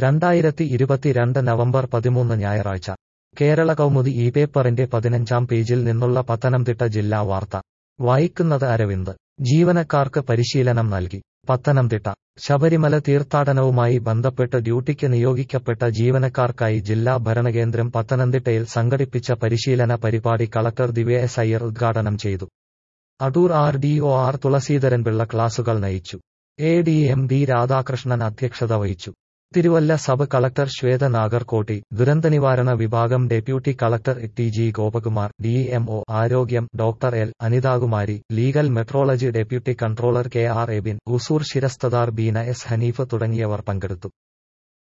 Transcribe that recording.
രണ്ടായിരത്തി ഇരുപത്തിരണ്ട് നവംബർ പതിമൂന്ന് ഞായറാഴ്ച കേരള കൗമുദി ഈ പേപ്പറിന്റെ പതിനഞ്ചാം പേജിൽ നിന്നുള്ള പത്തനംതിട്ട ജില്ലാ വാർത്ത വായിക്കുന്നത് അരവിന്ദ് ജീവനക്കാർക്ക് പരിശീലനം നൽകി പത്തനംതിട്ട ശബരിമല തീർത്ഥാടനവുമായി ബന്ധപ്പെട്ട് ഡ്യൂട്ടിക്ക് നിയോഗിക്കപ്പെട്ട ജീവനക്കാർക്കായി ജില്ലാ ഭരണകേന്ദ്രം പത്തനംതിട്ടയിൽ സംഘടിപ്പിച്ച പരിശീലന പരിപാടി കളക്ടർ ദിവ്യ എസ് അയ്യർ ഉദ്ഘാടനം ചെയ്തു Adoor R D O R Thulaseedharanpillai ക്ലാസുകൾ നയിച്ചു A D M D Radhakrishnan അധ്യക്ഷത വഹിച്ചു തിരുവല്ല സബ് കളക്ടർ ശ്വേത നാഗർകോട്ടി ദുരന്തനിവാരണ വിഭാഗം deputy collector T G Gopakumar D M O ആരോഗ്യം doctor L Anithakumari legal metrology deputy controller K R Ebin ഉസൂർ ശിരസ്തദാർ ബീന എസ് ഹനീഫ് തുടങ്ങിയവർ പങ്കെടുത്തു